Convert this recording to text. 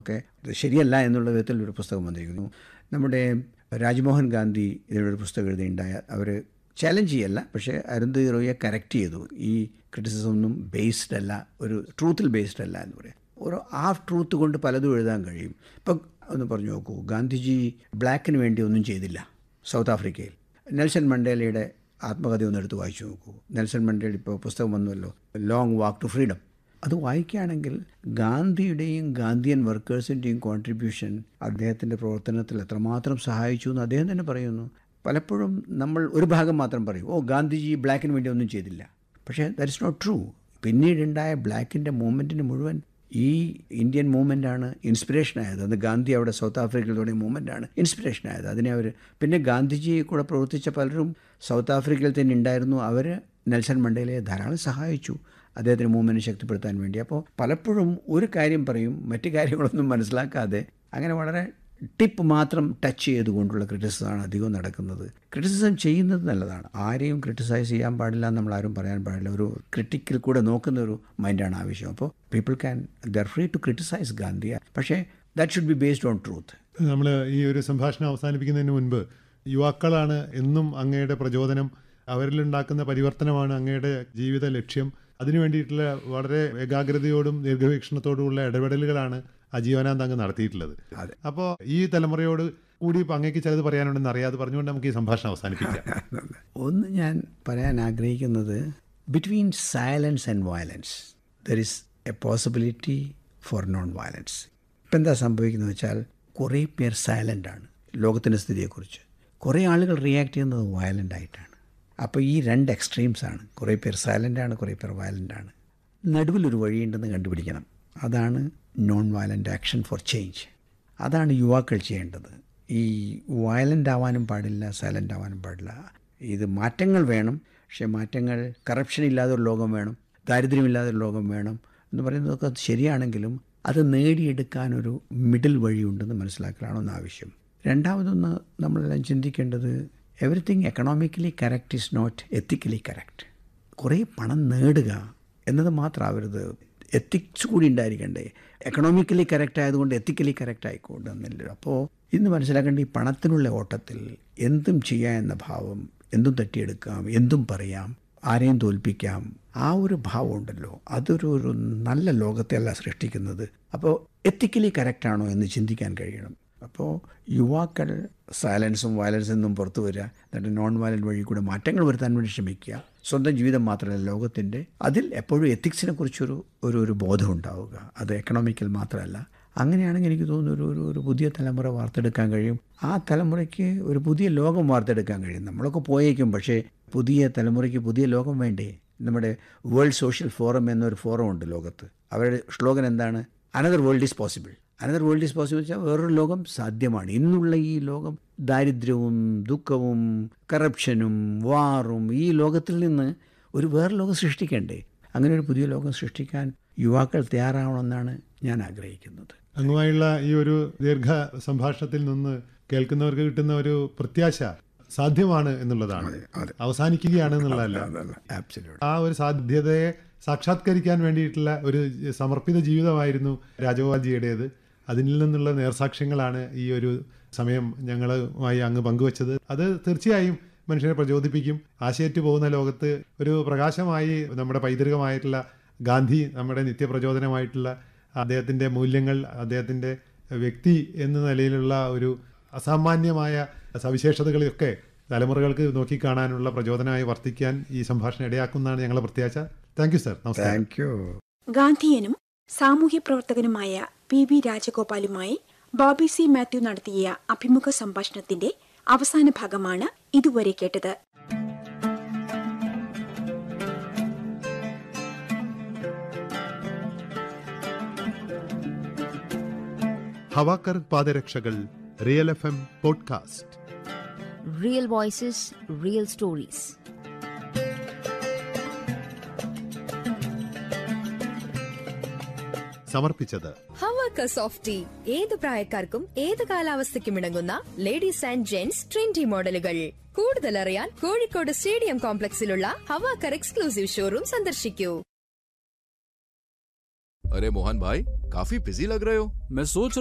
ഒക്കെ ഇത് ശരിയല്ല എന്നുള്ള വിധത്തിൽ ഒരു പുസ്തകം വന്നിരിക്കുന്നു നമ്മുടെ രാജ്മോഹൻ ഗാന്ധി ഇതിലൊരു പുസ്തകം എഴുതിയുണ്ടായ അവർ ചാലഞ്ച് ചെയ്യല്ല പക്ഷേ അരുന്ധതി റോയിയെ കറക്റ്റ് ചെയ്തു ഈ ക്രിറ്റിസിസം ഒന്നും ബേസ്ഡ് അല്ല ഒരു ട്രൂത്തിൽ ബേസ്ഡ് അല്ല എന്ന് പറയാം ഒരു ഹാഫ് ട്രൂത്ത് കൊണ്ട് പലതും എഴുതാൻ കഴിയും ഇപ്പം ഒന്ന് പറഞ്ഞു നോക്കൂ ഗാന്ധിജി ബ്ലാക്കിന് വേണ്ടി ഒന്നും ചെയ്തില്ല സൗത്ത് ആഫ്രിക്കയിൽ നെൽസൺ മണ്ടേലയുടെ ആത്മകഥ ഒന്ന് എടുത്ത് വായിച്ചു നോക്കൂ നെൽസൺ മണ്ടേല ഇപ്പോൾ പുസ്തകം വന്നുവല്ലോ ലോങ് വാക്ക് ടു ഫ്രീഡം അത് വായിക്കുകയാണെങ്കിൽ ഗാന്ധിയുടെയും ഗാന്ധിയൻ വർക്കേഴ്സിൻ്റെയും കോൺട്രിബ്യൂഷൻ അദ്ദേഹത്തിൻ്റെ പ്രവർത്തനത്തിൽ എത്രമാത്രം സഹായിച്ചു എന്ന് അദ്ദേഹം തന്നെ പറയുന്നു പലപ്പോഴും നമ്മൾ ഒരു ഭാഗം മാത്രം പറയും ഓ ഗാന്ധിജി ബ്ലാക്കിന് വേണ്ടി ഒന്നും ചെയ്തില്ല പക്ഷേ ദാറ്റ് ഇസ് നോട്ട് ട്രൂ പിന്നീടുണ്ടായ ബ്ലാക്കിൻ്റെ മൂവ്മെൻറ്റിന് മുഴുവൻ ഈ ഇന്ത്യൻ മൂവ്മെൻ്റാണ് ഇൻസ്പിറേഷൻ ആയത് അത് ഗാന്ധി അവിടെ സൗത്ത് ആഫ്രിക്കയിൽ തുടങ്ങിയ മൂവ്മെൻ്റാണ് ഇൻസ്പിറേഷൻ ആയത് അതിനെ അവർ പിന്നെ ഗാന്ധിജി കൂടെ പ്രവർത്തിച്ച പലരും സൗത്ത് ആഫ്രിക്കയിൽ തന്നെ ഉണ്ടായിരുന്നു അവർ നെൽസൺ മണ്ടേലയെ ധാരാളം സഹായിച്ചു അദ്ദേഹത്തിന് മൂവ്മെൻറ്റ് ശക്തിപ്പെടുത്താൻ വേണ്ടി അപ്പോൾ പലപ്പോഴും ഒരു കാര്യം പറയും മറ്റു കാര്യങ്ങളൊന്നും മനസ്സിലാക്കാതെ അങ്ങനെ വളരെ ടിപ്പ് മാത്രം ടച്ച് ചെയ്തുകൊണ്ടുള്ള ക്രിറ്റിസിസമാണ് അധികവും നടക്കുന്നത് ക്രിറ്റിസിസം ചെയ്യുന്നത് നല്ലതാണ് ആരെയും ക്രിറ്റിസൈസ് ചെയ്യാൻ പാടില്ല എന്ന് നമ്മൾ ആരും പറയാൻ പാടില്ല ഒരു ക്രിട്ടിക്കിൽ കൂടെ നോക്കുന്ന ഒരു മൈൻഡാണ് ആവശ്യം അപ്പോൾ people can there free to criticise Gandhi പക്ഷേ that should be based on truth നമ്മൾ ഈ ഒരു സംഭാഷണം അവസാനിപ്പിക്കുന്നതിന് മുൻപ് യുവാക്കളാണ് എന്നും അങ്ങയുടെ പ്രചോദനം അവരിലുണ്ടാക്കുന്ന പരിവർത്തനമാണ് അങ്ങയുടെ ജീവിത ലക്ഷ്യം അതിനു വേണ്ടിയിട്ടുള്ള വളരെ ഏകാഗ്രതയോടും ദീർഘവീക്ഷണത്തോടുമുള്ള ഇടപെടലുകളാണ് അജീവനാന്ത് അങ്ങ് നടത്തിയിട്ടുള്ളത് അതെ. അപ്പോൾ ഈ തലമുറയോട് കൂടി ഇപ്പം അങ്ങേക്ക് ചിലത് പറയാനുണ്ടെന്ന് അറിയാതെ പറഞ്ഞുകൊണ്ട് നമുക്ക് ഈ സംഭാഷണം അവസാനിപ്പിക്കാം ഒന്ന് ഞാൻ പറയാൻ ആഗ്രഹിക്കുന്നത് between silence and violence there is a possibility for non violence ഇപ്പം എന്താ സംഭവിക്കുന്നത് വെച്ചാൽ കുറേ പേർ സൈലൻ്റ് ആണ് ലോകത്തിൻ്റെ സ്ഥിതിയെക്കുറിച്ച് കുറേ ആളുകൾ റിയാക്ട് ചെയ്യുന്നത് വയലൻ്റ് ആയിട്ടാണ് അപ്പോൾ ഈ രണ്ട് എക്സ്ട്രീംസ് ആണ് കുറേ പേർ സൈലൻ്റ് ആണ് കുറേ പേർ വയലൻ്റ് ആണ് നടുവിലൊരു വഴിയുണ്ടെന്ന് കണ്ടുപിടിക്കണം അതാണ് non violent action for change അതാണ് യുവാക്കൾ ചെയ്യേണ്ടത് ഈ വയലൻ്റ് ആവാനും പാടില്ല സൈലൻ്റ് ആവാനും പാടില്ല ഇത് മാറ്റങ്ങൾ വേണം പക്ഷേ മാറ്റങ്ങൾ കറപ്ഷൻ ഇല്ലാതെ ഒരു ലോകം വേണം ദാരിദ്ര്യമില്ലാതെ ഒരു ലോകം വേണം എന്ന് പറയുന്നതൊക്കെ ശരിയാണെങ്കിലും അത് നേടിയെടുക്കാനൊരു മിഡിൽ വഴിയുണ്ടെന്ന് മനസ്സിലാക്കലാണ് ഒന്ന് ആവശ്യം രണ്ടാമതൊന്ന് നമ്മളെല്ലാം ചിന്തിക്കേണ്ടത് everything economically correct is not ethically correct കുറേ പണം നേടുക എന്നത് മാത്രമാവരുത് എത്തിക്സ് കൂടി ഉണ്ടായിരിക്കണ്ടേ എക്കണോമിക്കലി കറക്റ്റ് ആയതുകൊണ്ട് എത്തിക്കലി കറക്റ്റ് ആയിക്കൊണ്ടെന്നില്ല അപ്പോൾ ഇന്ന് മനസ്സിലാക്കേണ്ട ഈ പണത്തിനുള്ള ഓട്ടത്തിൽ എന്തും ചെയ്യാം എന്ന ഭാവം എന്തും തട്ടിയെടുക്കാം എന്തും പറയാം ആരെയും തോൽപ്പിക്കാം ആ ഒരു ഭാവം ഉണ്ടല്ലോ അതൊരു ഒരു നല്ല ലോകത്തെ അല്ല സൃഷ്ടിക്കുന്നത് അപ്പോൾ എത്തിക്കലി കറക്റ്റാണോ എന്ന് ചിന്തിക്കാൻ കഴിയണം അപ്പോൾ യുവാക്കൾ സയലൻസും വയലൻസും നിന്നും പുറത്തു വരിക എന്നിട്ട് നോൺ വയലൻറ്റ് വഴി കൂടെ മാറ്റങ്ങൾ വരുത്താൻ വേണ്ടി ശ്രമിക്കുക സ്വന്തം ജീവിതം മാത്രമല്ല ലോകത്തിൻ്റെ അതിൽ എപ്പോഴും എത്തിക്സിനെ കുറിച്ചൊരു ഒരു ഒരു ബോധം ഉണ്ടാവുക അത് എക്കണോമിക്കൽ മാത്രമല്ല അങ്ങനെയാണെങ്കിൽ എനിക്ക് തോന്നുന്നു ഒരു ഒരു ഒരു പുതിയ തലമുറ വാർത്തെടുക്കാൻ കഴിയും ആ തലമുറയ്ക്ക് ഒരു പുതിയ ലോകം വാർത്തെടുക്കാൻ കഴിയും നമ്മളൊക്കെ പോയേക്കും പക്ഷേ പുതിയ തലമുറയ്ക്ക് പുതിയ ലോകം വേണ്ടേ നമ്മുടെ വേൾഡ് സോഷ്യൽ ഫോറം എന്നൊരു ഫോറം ഉണ്ട് ലോകത്ത് അവരുടെ സ്ലോഗൻ എന്താണ് another world is possible another world is possible വെച്ചാൽ വേറൊരു ലോകം സാധ്യമാണ് ഇന്നുള്ള ഈ ലോകം ദാരിദ്ര്യവും ദുഃഖവും കറപ്ഷനും വാറും ഈ ലോകത്തിൽ നിന്ന് ഒരു വേറെ ലോകം സൃഷ്ടിക്കണ്ടേ അങ്ങനെ ഒരു പുതിയ ലോകം സൃഷ്ടിക്കാൻ യുവാക്കൾ തയ്യാറാവണമെന്നാണ് ഞാൻ ആഗ്രഹിക്കുന്നത് അങ്ങുമായുള്ള ഈ ഒരു ദീർഘ സംഭാഷണത്തിൽ നിന്ന് കേൾക്കുന്നവർക്ക് കിട്ടുന്ന ഒരു പ്രത്യാശ സാധ്യമാണ് എന്നുള്ളതാണ് അവസാനിക്കുകയാണ് എന്നുള്ളതല്ല ആബ്സല്യൂട്ട് ആ ഒരു സാധ്യതയെ സാക്ഷാത്കരിക്കാൻ വേണ്ടിയിട്ടുള്ള ഒരു സമർപ്പിത ജീവിതമായിരുന്നു രാജഗോപാൽജിയുടേത് അതിൽ നിന്നുള്ള നേർസാക്ഷ്യങ്ങളാണ് ഈ ഒരു സമയം ഞങ്ങളുമായി അങ്ങ് പങ്കുവച്ചത് അത് തീർച്ചയായും മനുഷ്യനെ പ്രചോദിപ്പിക്കും ആശയറ്റ് പോകുന്ന ലോകത്ത് ഒരു പ്രകാശമായി നമ്മുടെ പൈതൃകമായിട്ടുള്ള ഗാന്ധി നമ്മുടെ നിത്യപ്രചോദനമായിട്ടുള്ള അദ്ദേഹത്തിൻ്റെ മൂല്യങ്ങൾ അദ്ദേഹത്തിൻ്റെ വ്യക്തി എന്ന നിലയിലുള്ള ഒരു അസാമാന്യമായ സവിശേഷതകളെയൊക്കെ തലമുറകൾക്ക് നോക്കിക്കാണാനുള്ള പ്രചോദനമായി വർത്തിക്കാൻ ഈ സംഭാഷണം ഇടയാക്കുന്നതാണ് ഞങ്ങളുടെ പ്രത്യാശ താങ്ക് യു സർ നമസ്കാരം താങ്ക് യു ഗാന്ധിയനും സാമൂഹ്യ പ്രവർത്തകനുമായ പി വി രാജഗോപാലുമായി ബോബി സി മാത്യു നടത്തിയ അഭിമുഖ സംഭാഷണത്തിന്റെ അവസാന ഭാഗമാണ് ഇതുവരെ കേട്ടത് ഹവാക്കർ പാദരക്ഷകൾ real F M podcast Real voices, real stories. സമർപ്പിച്ചത് ഹവാക്ക സോഫ്റ്റ് ടീ ഏത് പ്രായക്കാർക്കും ഏത് കാലാവസ്ഥയ്ക്കും ഇണങ്ങുന്ന ലേഡീസ് ആൻഡ് ജെന്റ്സ് ട്രെൻഡി മോഡലുകൾ കൂടുതൽ അറിയാൻ കോഴിക്കോട് സ്റ്റേഡിയം കോംപ്ലക്സിലുള്ള ഹവാക്കർ എക്സ്ക്ലൂസീവ് ഷോറൂം സന്ദർശിക്കൂ अरे मोहन भाई काफी बिजी लग रहे हो मैं सोच